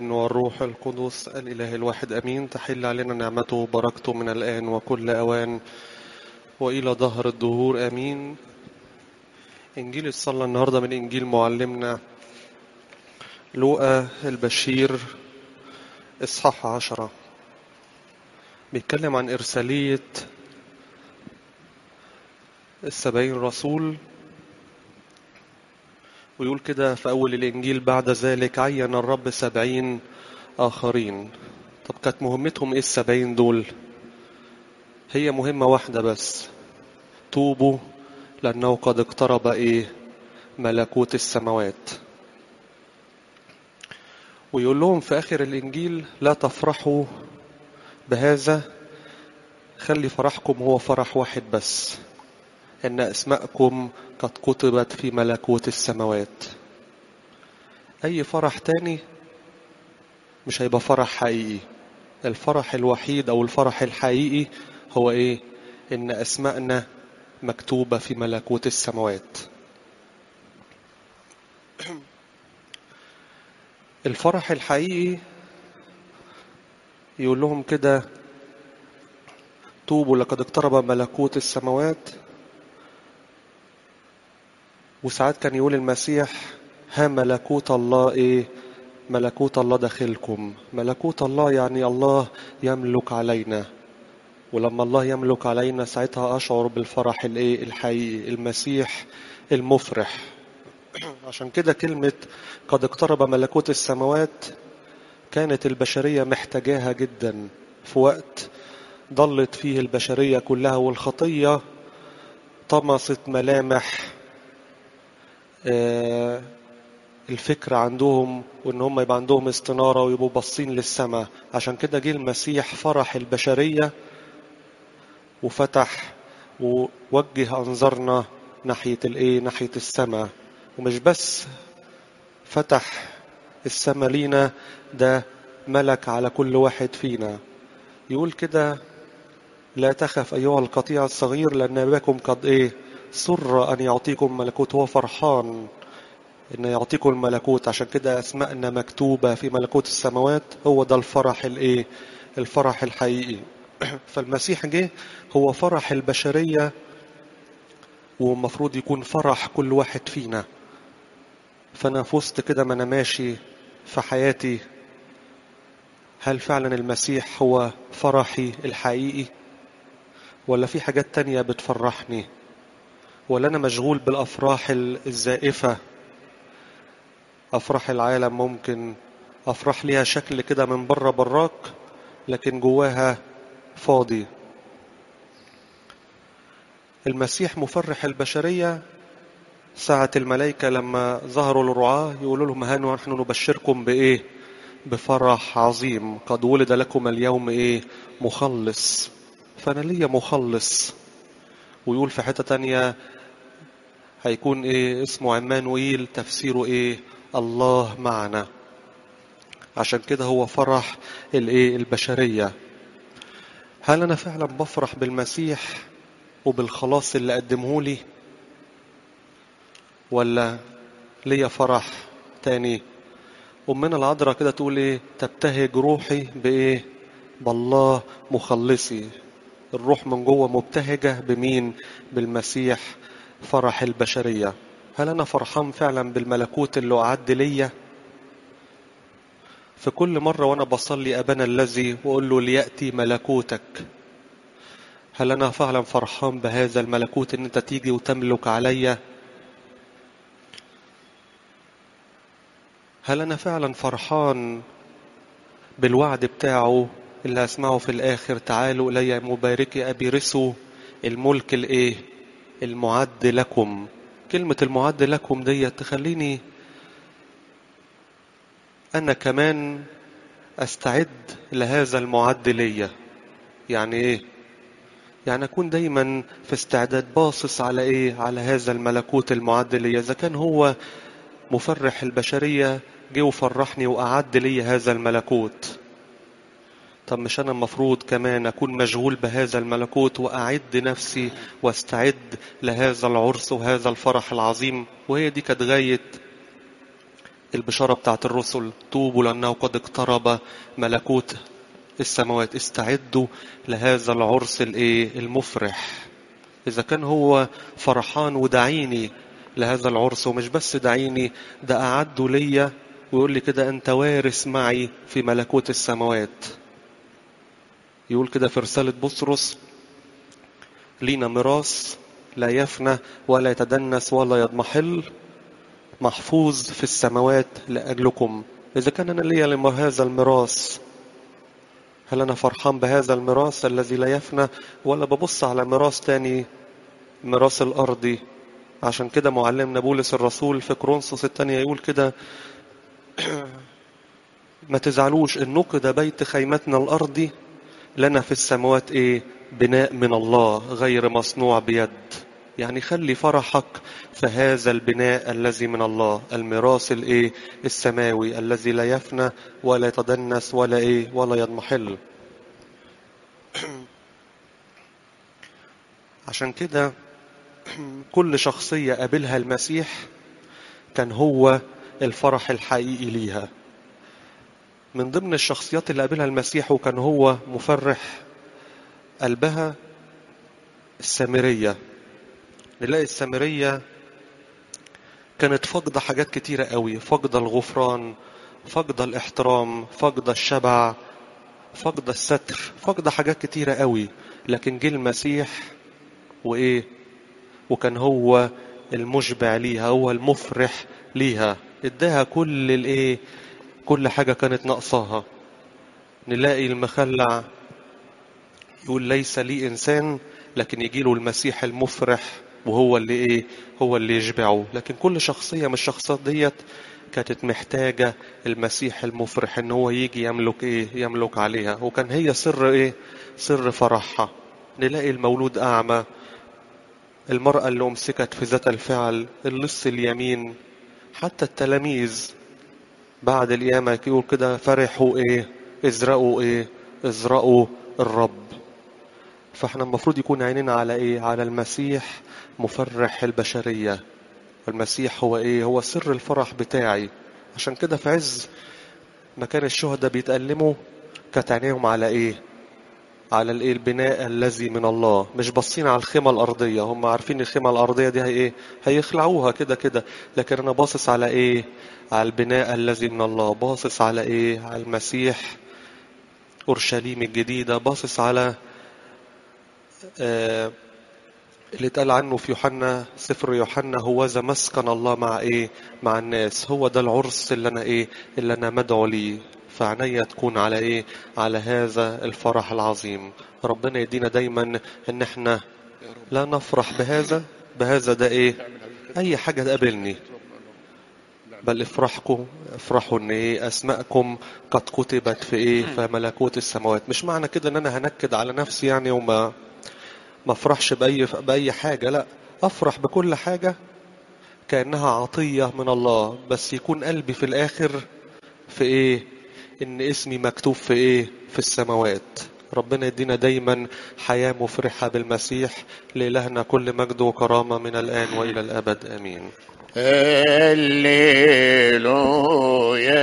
والروح القدس الإله الواحد أمين تحل علينا نعمته وبركته من الآن وكل أوان وإلى ظهر الدهور أمين إنجيل الصلاة النهاردة من إنجيل معلمنا لوقا البشير إصحاح عشرة بيتكلم عن إرسالية السبعين رسول ويقول كده في أول الإنجيل بعد ذلك عين الرب سبعين آخرين طب كانت مهمتهم إيه السبعين دول هي مهمة واحدة بس توبوا لأنه قد اقترب إيه ملكوت السماوات ويقول لهم في آخر الإنجيل لا تفرحوا بهذا خلي فرحكم هو فرح واحد بس إن أسماءكم قد كتبت في ملكوت السماوات أي فرح تاني مش هيبقى فرح حقيقي الفرح الوحيد أو الفرح الحقيقي هو إيه إن أسماءنا مكتوبة في ملكوت السماوات الفرح الحقيقي يقول لهم كده توبوا لقد اقترب ملكوت السماوات وساعات كان يقول المسيح ها ملكوت الله ايه ملكوت الله داخلكم ملكوت الله يعني الله يملك علينا ولما الله يملك علينا ساعتها اشعر بالفرح الايه الحقيقي المسيح المفرح عشان كده كلمة قد اقترب ملكوت السماوات كانت البشرية محتاجاها جدا في وقت ضلت فيه البشرية كلها والخطية طمست ملامح الفكر عندهم وان هم يبقى عندهم استنارة ويبقوا باصين للسماء عشان كده جه المسيح فرح البشرية وفتح ووجه انظارنا ناحية الايه ناحية السماء ومش بس فتح السماء لينا ده ملك على كل واحد فينا يقول كده لا تخف ايها القطيع الصغير لان اباكم قد ايه سر أن يعطيكم ملكوت هو فرحان أن يعطيكم الملكوت عشان كده أسماءنا مكتوبة في ملكوت السماوات هو ده الفرح الإيه الفرح الحقيقي فالمسيح جه هو فرح البشرية ومفروض يكون فرح كل واحد فينا فأنا في وسط كده ما أنا ماشي في حياتي هل فعلا المسيح هو فرحي الحقيقي ولا في حاجات تانية بتفرحني ولا أنا مشغول بالأفراح الزائفة أفراح العالم ممكن أفراح ليها شكل كده من بره براك لكن جواها فاضي المسيح مفرح البشرية ساعة الملائكة لما ظهروا للرعاة يقولوا لهم ها نحن نبشركم بإيه بفرح عظيم قد ولد لكم اليوم إيه مخلص فأنا ليا مخلص ويقول في حتة تانية هيكون ايه اسمه عمانويل تفسيره ايه الله معنا عشان كده هو فرح الايه البشرية هل انا فعلا بفرح بالمسيح وبالخلاص اللي قدمه لي ولا ليا فرح تاني أمنا العذراء كده تقول إيه تبتهج روحي بإيه بالله مخلصي الروح من جوه مبتهجة بمين بالمسيح فرح البشرية هل أنا فرحان فعلا بالملكوت اللي أعد ليا في كل مرة وأنا بصلي أبانا الذي وأقول له ليأتي ملكوتك هل أنا فعلا فرحان بهذا الملكوت إن أنت تيجي وتملك عليا هل أنا فعلا فرحان بالوعد بتاعه اللي هسمعه في الآخر تعالوا إلي مباركي أبي رسوا الملك الإيه المعد لكم كلمة المعد لكم دي تخليني أنا كمان أستعد لهذا المعد ليا يعني إيه يعني أكون دايما في استعداد باصص على إيه على هذا الملكوت المعد ليا إذا كان هو مفرح البشرية جه وفرحني وأعد لي هذا الملكوت طب مش أنا المفروض كمان أكون مشغول بهذا الملكوت وأعد نفسي واستعد لهذا العرس وهذا الفرح العظيم وهي دي كانت غاية البشارة بتاعت الرسل توبوا لأنه قد اقترب ملكوت السماوات استعدوا لهذا العرس الايه المفرح اذا كان هو فرحان ودعيني لهذا العرس ومش بس دعيني ده اعده ليا ويقول لي كده انت وارث معي في ملكوت السماوات يقول كده في رسالة بطرس لينا ميراث لا يفنى ولا يتدنس ولا يضمحل محفوظ في السماوات لأجلكم إذا كان أنا ليا هذا الميراث هل أنا فرحان بهذا الميراث الذي لا يفنى ولا ببص على ميراث تاني ميراث الأرضي عشان كده معلمنا بولس الرسول في كرونسوس الثانية يقول كده ما تزعلوش إن نقد بيت خيمتنا الأرضي لنا في السماوات إيه بناء من الله غير مصنوع بيد يعني خلي فرحك في هذا البناء الذي من الله الميراث الايه السماوي الذي لا يفنى ولا يتدنس ولا ايه ولا يضمحل عشان كده كل شخصية قابلها المسيح كان هو الفرح الحقيقي ليها من ضمن الشخصيات اللي قابلها المسيح وكان هو مفرح قلبها السامرية نلاقي السامرية كانت فاقدة حاجات كتيرة قوي فاقدة الغفران فاقدة الاحترام فاقدة الشبع فاقدة الستر فاقدة حاجات كتيرة قوي لكن جه المسيح وإيه وكان هو المشبع ليها هو المفرح ليها اداها كل الايه كل حاجة كانت ناقصاها نلاقي المخلع يقول ليس لي إنسان لكن يجي له المسيح المفرح وهو اللي ايه هو اللي يشبعه لكن كل شخصيه من الشخصيات ديت كانت محتاجه المسيح المفرح ان هو يجي يملك ايه يملك عليها وكان هي سر ايه سر فرحها نلاقي المولود اعمى المراه اللي امسكت في ذات الفعل اللص اليمين حتى التلاميذ بعد القيامه يقول كده فرحوا ايه ازرقوا ايه ازرقوا الرب فاحنا المفروض يكون عينينا على ايه على المسيح مفرح البشرية المسيح هو ايه هو سر الفرح بتاعي عشان كده في عز ما كان الشهداء بيتألموا كانت عينيهم على ايه على الايه البناء الذي من الله مش باصين على الخيمة الأرضية هم عارفين الخيمة الأرضية دي هي ايه هيخلعوها كده كده لكن أنا باصص على ايه على البناء الذي من الله باصص على ايه على المسيح أورشليم الجديدة باصص على آه اللي اتقال عنه في يوحنا سفر يوحنا هو ذا مسكن الله مع ايه مع الناس هو ده العرس اللي انا ايه اللي انا مدعو ليه فعنيا تكون على ايه على هذا الفرح العظيم ربنا يدينا دايما ان احنا لا نفرح بهذا بهذا ده ايه اي حاجة تقابلني بل افرحكم افرحوا ان ايه اسماءكم قد كتبت في ايه في ملكوت السماوات مش معنى كده ان انا هنكد على نفسي يعني وما ما افرحش باي باي حاجه لا افرح بكل حاجه كانها عطيه من الله بس يكون قلبي في الاخر في ايه ان اسمي مكتوب في ايه في السماوات ربنا يدينا دايما حياه مفرحه بالمسيح لالهنا كل مجد وكرامه من الان والى الابد امين هللويا